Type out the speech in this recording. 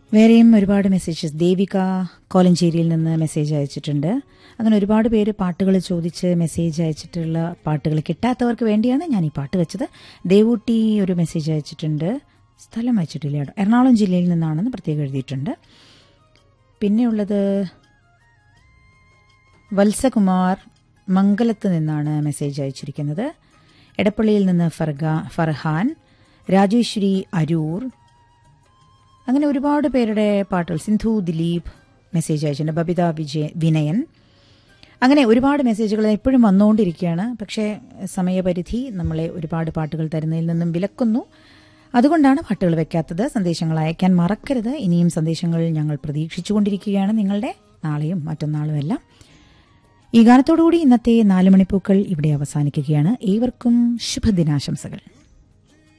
വേറെയും ഒരുപാട് മെസ്സേജസ് ദേവിക കോലഞ്ചേരിയിൽ നിന്ന് മെസ്സേജ് അയച്ചിട്ടുണ്ട് അങ്ങനെ ഒരുപാട് പേര് പാട്ടുകൾ ചോദിച്ച് മെസ്സേജ് അയച്ചിട്ടുള്ള പാട്ടുകൾ കിട്ടാത്തവർക്ക് വേണ്ടിയാണ് ഞാൻ ഈ പാട്ട് വെച്ചത് ദേവൂട്ടി ഒരു മെസ്സേജ് അയച്ചിട്ടുണ്ട് സ്ഥലം അയച്ചിട്ടില്ല കേട്ടോ എറണാകുളം ജില്ലയിൽ നിന്നാണെന്ന് പ്രത്യേകം എഴുതിയിട്ടുണ്ട് പിന്നെയുള്ളത് വത്സകുമാർ മംഗലത്ത് നിന്നാണ് മെസ്സേജ് അയച്ചിരിക്കുന്നത് എടപ്പള്ളിയിൽ നിന്ന് ഫർഗ ഫർഹാൻ രാജേശ്വരി അരൂർ അങ്ങനെ ഒരുപാട് പേരുടെ പാട്ടുകൾ സിന്ധു ദിലീപ് മെസ്സേജ് അയച്ചിട്ടുണ്ട് ബബിത വിജയ വിനയൻ അങ്ങനെ ഒരുപാട് മെസ്സേജുകൾ എപ്പോഴും വന്നുകൊണ്ടിരിക്കുകയാണ് പക്ഷേ സമയപരിധി നമ്മളെ ഒരുപാട് പാട്ടുകൾ തരുന്നതിൽ നിന്നും വിലക്കുന്നു അതുകൊണ്ടാണ് പാട്ടുകൾ വെക്കാത്തത് സന്ദേശങ്ങൾ അയക്കാൻ മറക്കരുത് ഇനിയും സന്ദേശങ്ങൾ ഞങ്ങൾ പ്രതീക്ഷിച്ചുകൊണ്ടിരിക്കുകയാണ് നിങ്ങളുടെ നാളെയും മറ്റന്നാളും എല്ലാം ഈ ഗാനത്തോടുകൂടി ഇന്നത്തെ നാല് മണിപ്പൂക്കൾ ഇവിടെ അവസാനിക്കുകയാണ് ഏവർക്കും ശുഭദിനാശംസകൾ